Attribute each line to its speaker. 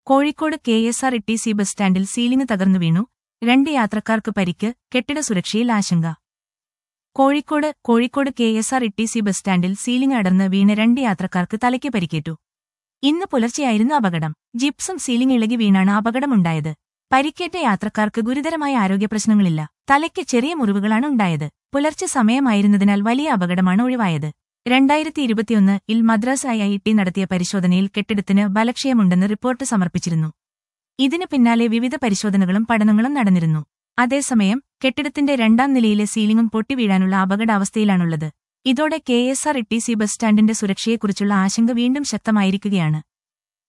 Speaker 1: Kozhikode K S R T C bus സ്റ്റാൻഡിൽ ceiling തകർന്നു വീണു രണ്ട് യാത്രക്കാർക്ക് പരിക്ക് കെട്ടിട സുരക്ഷയിൽ ആശങ്ക Kozhikode Kozhikode K S R T C bus സ്റ്റാൻഡിൽ സീലിംഗ് അടർന്ന് വീണ് രണ്ട് യാത്രക്കാർക്ക് തലയ്ക്ക് പരിക്കേറ്റു ഇന്ന് പുലർച്ചെയായിരുന്നു അപകടം ജിപ്സും സീലിംഗ് ഇളകി വീണാണ് അപകടമുണ്ടായത് പരിക്കേറ്റ യാത്രക്കാർക്ക് ഗുരുതരമായ ആരോഗ്യപ്രശ്നങ്ങളില്ല തലയ്ക്ക് ചെറിയ മുറിവുകളാണ് ഉണ്ടായത് പുലർച്ചെ സമയമായിരുന്നതിനാൽ വലിയ അപകടമാണ് ഒഴിവായത് രണ്ടായിരത്തി ഇരുപത്തിയൊന്ന് ഇൽ മദ്രാസ് ഐ ഐ ടി നടത്തിയ പരിശോധനയിൽ കെട്ടിടത്തിന് ബലക്ഷയമുണ്ടെന്ന് റിപ്പോർട്ട് സമർപ്പിച്ചിരുന്നു ഇതിനു പിന്നാലെ വിവിധ പരിശോധനകളും പഠനങ്ങളും നടന്നിരുന്നു അതേസമയം കെട്ടിടത്തിന്റെ രണ്ടാം നിലയിലെ സീലിംഗും പൊട്ടിവീഴാനുള്ള അപകടാവസ്ഥയിലാണുള്ളത് ഇതോടെ K S R T C bus സ്റ്റാൻഡിന്റെ സുരക്ഷയെക്കുറിച്ചുള്ള ആശങ്ക വീണ്ടും ശക്തമായിരിക്കുകയാണ്